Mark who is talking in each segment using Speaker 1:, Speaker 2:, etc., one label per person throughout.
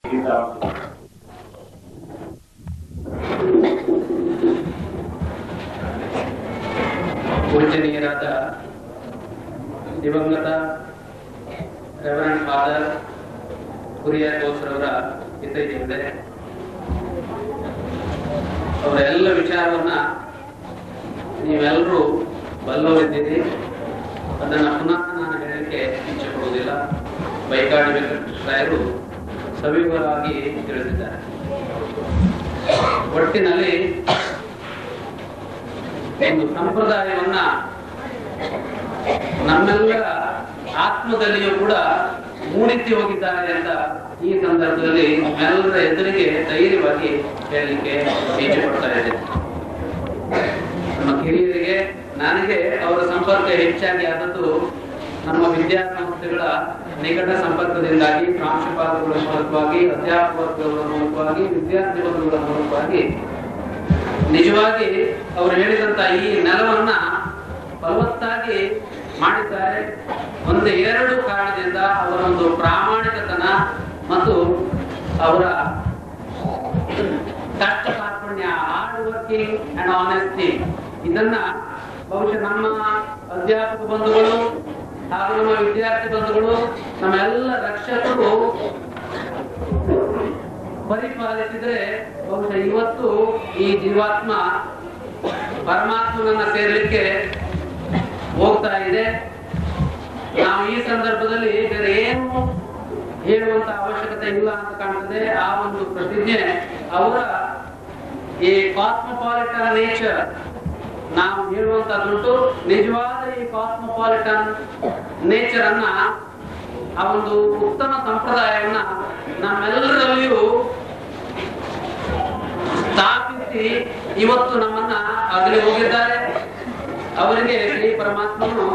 Speaker 1: ಪೂಜನೀಯರಾದ ದಿವಂಗತ reverend father Kuriyar ಬೋಸ್ರವರ ಹಿತೈಷಿದೆ ಅವರ ಎಲ್ಲ ವಿಚಾರವನ್ನ ನೀವೆಲ್ಲರೂ ಬಲ್ಲವರಿದ್ದೀರಿ ಅದನ್ನ ಪುನಃ ನಾನು ಹೇಳಲಿಕ್ಕೆ ಇಚ್ಛೆ ಪಡುವುದಿಲ್ಲ ಬೈಕಾಡಿ ವೆಂಕಟೇಶ್ವರಾಯರು ಸವಿವರವಾಗಿ ತಿಳಿಸಿದ್ದಾರೆ ಒಟ್ಟಿನಲ್ಲಿ ಒಂದು ಸಂಪ್ರದಾಯವನ್ನ ನಮ್ಮೆಲ್ಲರ ಆತ್ಮದಲ್ಲಿಯೂ ಕೂಡ ಮೂಡಿಸಿ ಹೋಗಿದ್ದಾರೆ ಅಂತ ಈ ಸಂದರ್ಭದಲ್ಲಿ ನಮ್ಮೆಲ್ಲರ ಎದುರಿಗೆ ಧೈರ್ಯವಾಗಿ ಹೇಳಲಿಕ್ಕೆ ಇಚ್ಛೆ ಪಡ್ತಾ ಇದ್ದೇನೆ ನಮ್ಮ ಕಿರಿಯರಿಗೆ ನನಗೆ ಅವರ ಸಂಪರ್ಕ ಹೆಚ್ಚಾಗಿ ಆದದ್ದು ನಮ್ಮ ವಿದ್ಯಾಸಂಸ್ಥೆಗಳ ನಿಕಟ ಸಂಪರ್ಕದಿಂದಾಗಿ ಪ್ರಾಂಶುಪಾಲಗಳ ಮೂಲಕವಾಗಿ ಅಧ್ಯಾಪಕರುಗಳ ಮೂಲಕವಾಗಿ ವಿದ್ಯಾರ್ಥಿ ಬಂಧುಗಳ ಮೂಲಕವಾಗಿ ನಿಜವಾಗಿ ಅವರು ಹೇಳಿದಂತ ಈ ನೆಲವನ್ನ ಫಲವತ್ತಾಗಿ ಮಾಡಿದ್ದಾರೆ ಒಂದು ಎರಡು ಕಾರಣದಿಂದ ಅವರ ಒಂದು ಪ್ರಾಮಾಣಿಕತನ ಮತ್ತು ಅವರ ಕಷ್ಟ ಕಾರ್ಪಣ್ಯ ಹಾರ್ಡ್ ವರ್ಕಿಂಗ್ ಅಂಡ್ ಆನೆಸ್ಟಿ ಇದನ್ನ ಬಹುಶಃ ನಮ್ಮ ಅಧ್ಯಾಪಕ ಬಂಧುಗಳು ಹಾಗೂ ನಮ್ಮ ವಿದ್ಯಾರ್ಥಿ ಬಂಧುಗಳು ನಮ್ಮ ಎಲ್ಲ ರಕ್ಷಕರು ಪರಿಪಾಲಿಸಿದ್ರೆ ಬಹುಶಃ ಇವತ್ತು ಈ ಜೀವಾತ್ಮ ಪರಮಾತ್ಮನನ್ನ ಸೇರ್ಲಿಕ್ಕೆ ಹೋಗ್ತಾ ಇದೆ ನಾವು ಈ ಸಂದರ್ಭದಲ್ಲಿ ಬೇರೆ ಏನು ಹೇಳುವಂತ ಅವಶ್ಯಕತೆ ಇಲ್ಲ ಅಂತ ಕಾಣ್ತದೆ ಆ ಒಂದು ಪ್ರತಿಜ್ಞೆ ಅವರ ಈ ಕಾಸ್ಮೋಪಾಲಿಟನ್ ನೇಚರ್ ನಾವು ಹೇಳುವಂತದ್ದುಂಟು ನಿಜವಾದ ಈ ಕಾಸ್ಮೋಪಾಲಿಟನ್ ನೇಚರ್ ಅನ್ನ ಆ ಒಂದು ಉತ್ತಮ ಸಂಪ್ರದಾಯವನ್ನ ನಮ್ಮೆಲ್ಲರಲ್ಲಿಯೂ ಸ್ಥಾಪಿಸಿ ಇವತ್ತು ನಮ್ಮನ್ನ ಅಗಲಿ ಹೋಗಿದ್ದಾರೆ ಅವರಿಗೆ ಶ್ರೀ ಪರಮಾತ್ಮನು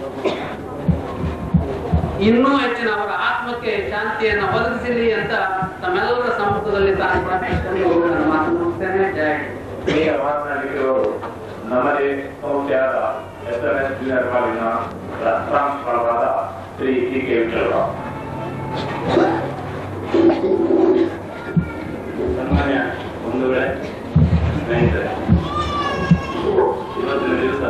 Speaker 1: ಇನ್ನೂ ಹೆಚ್ಚಿನ ಅವರ ಆತ್ಮಕ್ಕೆ ಶಾಂತಿಯನ್ನು ಒದಗಿಸಲಿ ಅಂತ ತಮ್ಮೆಲ್ಲರ ಸಮ್ಮುಖದಲ್ಲಿ ತಾನು ಪ್ರಾರ್ಥಿಸಿಕೊಂಡು ನನ್ನ ಮಾತನ್ನು ಮುಗಿಸ್ತೇನೆ ಜಯ ಹಿಂದ್.
Speaker 2: ಈ ಮಾತನಾಡಿದವರು ನಮ್ಮದೇ ಸಂಸ್ಥೆಯಾದ ಎಸ್ ಎನ್ ಎಸ್ ಜೂನಿಯರ್ ಕಾಲೇಜಿನ ಪ್ರಾಂಶುಪಾಲರಾದ ಶ್ರೀ ಟಿ ಕೆ ವಿಠಲರಾವ್ ಸನ್ಮಾನ್ಯ ಬಂಧುಗಳೇ ಸ್ನೇಹಿತರೆ ಇವತ್ತಿನ ದಿವಸ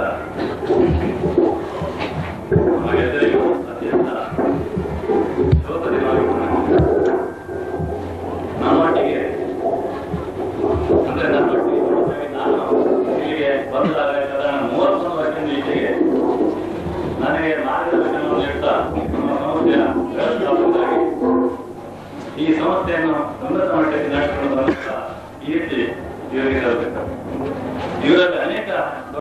Speaker 2: ನಮ್ಮ ಎದುರಿಗೆ ಅತ್ಯಂತ ಶೋಕ ದಿನವಾಗಿತ್ತು ನಮ್ಮೊಟ್ಟಿಗೆ ಅಂದ್ರೆ ನಮ್ಮೊಟ್ಟಿಗೆ ನೋಡಿದ್ರೆ ನಾನು ಇಲ್ಲಿಗೆ ಬಂದಾಗ ಸಾಧಾರಣ ಮೂವತ್ತೊಂದು ವರ್ಷದ ಈಚೆಗೆ ನನಗೆ ಮಾರ್ಗದರ್ಶನವನ್ನು ನೀಡ್ತಾ ನಮ್ಮ ಸಂಸ್ಥೆಯ ವ್ಯವಸ್ಥಾಪಕರಾಗಿ ಈ ಸಂಸ್ಥೆಯನ್ನು ಉನ್ನತ ಮಟ್ಟಕ್ಕೆ ನಡೆಸಿಕೊಂಡು ಬಂದಂತ ಕೀರ್ತಿ ಇವರಿಗೆ ಸಲ್ಲಬೇಕು ಇವರಲ್ಲಿ ಅನೇಕ